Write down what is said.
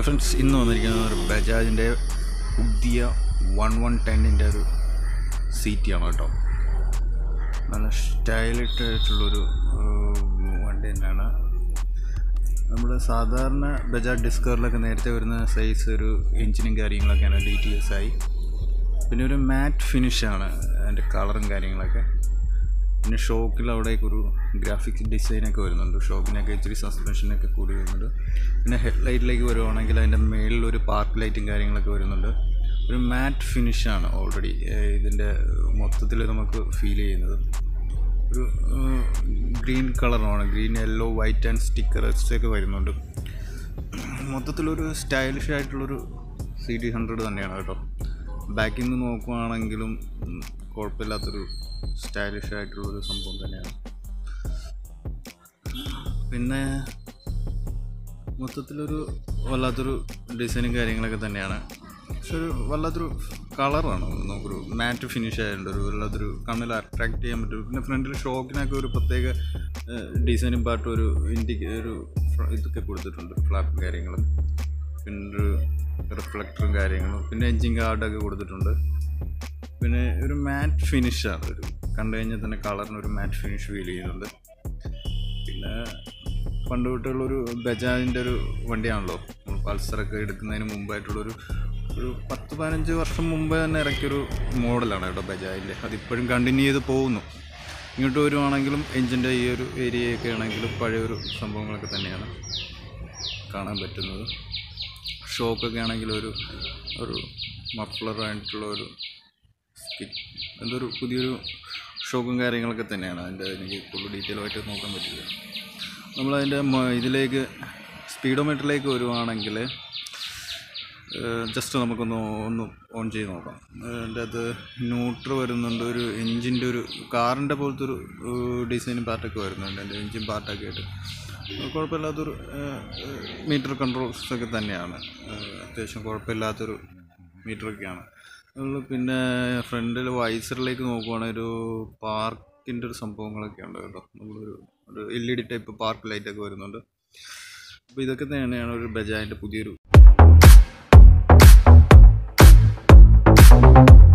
hi friends ഇന്ന് വന്നിരിക്കുന്നത് ഒരു ബജാജിൻ്റെ പുതിയ വൺ വൺ ടെന്നിൻ്റെ ഒരു സീറ്റിയാണ് കേട്ടോ നല്ല സ്റ്റൈലിട്ടായിട്ടുള്ളൊരു വണ്ടി തന്നെയാണ് നമ്മുടെ സാധാരണ ബജാജ് ഡിസ്കവറിലൊക്കെ നേരത്തെ വരുന്ന സൈസ് ഒരു എഞ്ചിനും കാര്യങ്ങളൊക്കെയാണ് ഡി ടി എസ് ആയി പിന്നെ ഒരു മാറ്റ് ഫിനിഷാണ് അതിൻ്റെ കളറും കാര്യങ്ങളൊക്കെ പിന്നെ ഷോക്കിൽ അവിടേക്ക് ഒരു ഗ്രാഫിക്സ് ഡിസൈനൊക്കെ വരുന്നുണ്ട് ഷോക്കിനൊക്കെ ഇച്ചിരി സസ്പെൻഷനൊക്കെ കൂടി വരുന്നുണ്ട് പിന്നെ ഹെഡ് ലൈറ്റിലേക്ക് വരുവാണെങ്കിൽ അതിൻ്റെ മേളിൽ ഒരു പാർക്ക് ലൈറ്റും കാര്യങ്ങളൊക്കെ വരുന്നുണ്ട് ഒരു മാറ്റ് ഫിനിഷാണ് ഓൾറെഡി ഇതിൻ്റെ മൊത്തത്തിൽ നമുക്ക് ഫീൽ ചെയ്യുന്നത് ഒരു ഗ്രീൻ കളറാണ് green yellow white and stickers ഒക്കെ വരുന്നുണ്ട് മൊത്തത്തിലൊരു സ്റ്റൈലിഷ് ആയിട്ടുള്ളൊരു സി ഡി ഹൺഡ്രഡ് തന്നെയാണ് കേട്ടോ ബാക്കിൽ നിന്ന് നോക്കുവാണെങ്കിലും ഉം, കുഴപ്പമില്ലാത്തൊരു സ്റ്റൈലിഷ് ആയിട്ടുള്ളൊരു സംഭവം തന്നെയാണ് പിന്നെ മൊത്തത്തിലൊരു വല്ലാത്തൊരു ഡിസൈനും കാര്യങ്ങളൊക്കെ തന്നെയാണ് പക്ഷെ ഒരു വല്ലാത്തൊരു കളറാണ് നമുക്കൊരു മാറ്റ് ഫിനിഷ് ആയതുകൊണ്ട് ഒരു വല്ലാത്തൊരു കണ്ണിൽ അട്രാക്ട് ചെയ്യാൻ പറ്റും പിന്നെ ഫ്രണ്ടിൽ ഷോക്കിനൊക്കെ ഒരു പ്രത്യേക ഡിസൈനും പാട്ടും ഒരു ഇൻഡിക്ക ഒരു ഫ്ര- ഇതൊക്കെ കൊടുത്തിട്ടുണ്ട് ഫ്ലാപ്പും കാര്യങ്ങളും പിന്നെ ഒരു റിഫ്ലക്ടറും കാര്യങ്ങളും പിന്നെ എൻജിൻ ഗാർഡൊക്കെ കൊടുത്തിട്ടുണ്ട് പിന്നെ ഒരു മാറ്റ് ഫിനിഷാണ് ഒരു കണ്ടു കഴിഞ്ഞാൽ തന്നെ കളറിന് ഒരു മാറ്റ് ഫിനിഷ് ഫീൽ ചെയ്യുന്നുണ്ട് പിന്നെ പണ്ട് തൊട്ടുള്ളൊരു ബജാജിൻ്റെ ഒരു വണ്ടിയാണല്ലോ നമ്മൾ പൾസറൊക്കെ എടുക്കുന്നതിന് മുമ്പായിട്ടുള്ളൊരു ഒരു പത്ത് പതിനഞ്ച് വർഷം മുമ്പ് തന്നെ ഇറക്കിയൊരു മോഡലാണ് കേട്ടോ ബജാജിൻ്റെ അതിപ്പോഴും കണ്ടിന്യൂ ചെയ്ത് പോകുന്നു ഇങ്ങോട്ട് വരുവാണെങ്കിലും എഞ്ചിൻ്റെ ഈ ഒരു ഏരിയയൊക്കെ ആണെങ്കിലും പഴയൊരു സംഭവങ്ങളൊക്കെ തന്നെയാണ് കാണാൻ പറ്റുന്നത് ഷോക്കൊക്കെ ആണെങ്കിൽ ഒരു ഒരു മഫ്ലറായിട്ടുള്ള ഒരു സ്കിറ്റ് എന്തൊരു പുതിയൊരു ഷോക്കും കാര്യങ്ങളൊക്കെ തന്നെയാണ് അതിൻ്റെ എനിക്ക് ഫുൾ ഡീറ്റെയിൽ ആയിട്ട് നോക്കാൻ പറ്റില്ല നമ്മളതിൻ്റെ മ- ഇതിലേക്ക് സ്പീഡോമീറ്ററിലേക്ക് വരുവാണെങ്കിൽ ജസ്റ്റ് നമുക്കൊന്ന് ഒന്ന് ഓൺ ചെയ്ത് നോക്കാം അതിൻ്റെ അത് ന്യൂട്രൽ വരുന്നുണ്ട് ഒരു എൻജിൻ്റെ ഒരു കാറിൻ്റെ പോലത്തെ ഒരു ഡിസൈനും പാർട്ടൊക്കെ വരുന്നുണ്ട് അതിൻ്റെ എൻജിൻ പാർട്ടൊക്കെ ആയിട്ട് കുഴപ്പമില്ലാത്തൊരു മീറ്റർ കൺട്രോൾസ് ഒക്കെ തന്നെയാണ് ഏഹ് അത്യാവശ്യം കുഴപ്പമില്ലാത്തൊരു മീറ്ററൊക്കെയാണ് അതുപോലെ പിന്നെ ഫ്രണ്ടിൽ വൈസറിലേക്ക് നോക്കുവാണെങ്കിൽ ഒരു പാർക്കിൻ്റെ ഒരു സംഭവങ്ങളൊക്കെ ഉണ്ട് കേട്ടോ നമ്മളൊരു ഒരു L E D type park ലൈറ്റൊക്കെ വരുന്നുണ്ട് അപ്പോൾ ഇതൊക്കെ തന്നെയാണ് ഒരു ബജാജിൻ്റെ പുതിയൊരു